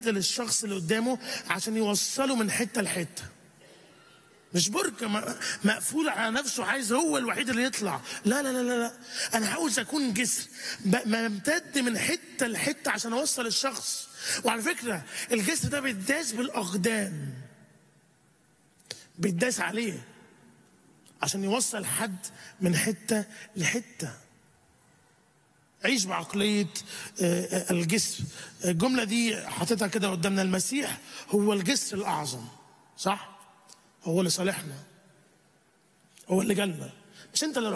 للشخص اللي قدامه عشان يوصله من حته لحته مش برج م- مقفول على نفسه عايز هو الوحيد اللي يطلع لا لا لا لا, لا. انا عاوز اكون جسر ب- بمتد من حته لحته عشان اوصل الشخص وعلى فكره الجسر ده بيتداس بالاقدام بيتداس عليه عشان يوصل حد من حته لحته عيش بعقلية آه، آه، الجسر الجملة دي حاططها كده قدامنا المسيح هو الجسر الأعظم صح؟ هو اللي صالحنا هو اللي جالنا مش أنت اللي